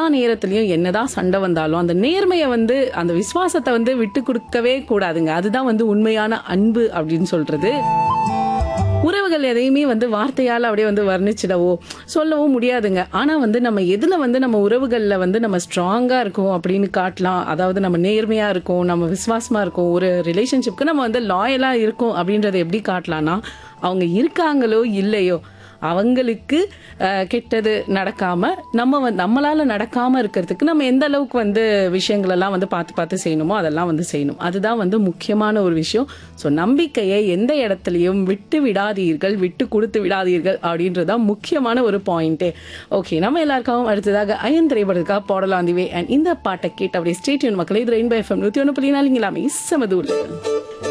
நேரத்திலயும் என்னதான் சண்டை வந்தாலும் அந்த நேர்மையை வந்து அந்த விசுவாசத்தை வந்து விட்டு கொடுக்கவே கூடாதுங்க அதுதான் வந்து உண்மையான அன்பு அப்படின்னு சொல்றது உறவுகள் எதையுமே வந்து வார்த்தையால் அப்படியே வந்து வர்ணிச்சிடவோ சொல்லவோ முடியாதுங்க ஆனால் வந்து நம்ம எதில் வந்து நம்ம உறவுகளில் வந்து நம்ம ஸ்ட்ராங்காக இருக்கோம் அப்படின்னு காட்டலாம் அதாவது நம்ம நேர்மையாக இருக்கோம் நம்ம விசுவாசமாக இருக்கோம் ஒரு ரிலேஷன்ஷிப்க்கு நம்ம வந்து லாயலாக இருக்கோம் அப்படின்றத எப்படி காட்டலாம்னா அவங்க இருக்காங்களோ இல்லையோ அவங்களுக்கு அஹ், கெட்டது நடக்காம நம்ம வந்து நம்மளால நடக்காம இருக்கிறதுக்கு நம்ம எந்த அளவுக்கு வந்து விஷயங்கள் எல்லாம் வந்து பார்த்து பார்த்து செய்யணுமோ அதெல்லாம் வந்து செய்யணும் அதுதான் வந்து முக்கியமான ஒரு விஷயம் ஸோ நம்பிக்கையை எந்த இடத்துலையும் விட்டு விடாதீர்கள் விட்டு கொடுத்து விடாதீர்கள் அப்படின்றதான் முக்கியமான ஒரு பாயிண்ட்டே ஓகே நம்ம எல்லாருக்காகவும் அடுத்ததாக அயன் திரைப்படத்துக்காக போடலாம் திவே அண்ட் இந்த பாட்டை கேட்டு அப்படியே ஸ்டேட்யூன் மக்களே இது ரெயின்போ எஃப்எம் நூற்றி ஒன்று புள்ளி நாலு இங்கே எல்லாமே செமதூர்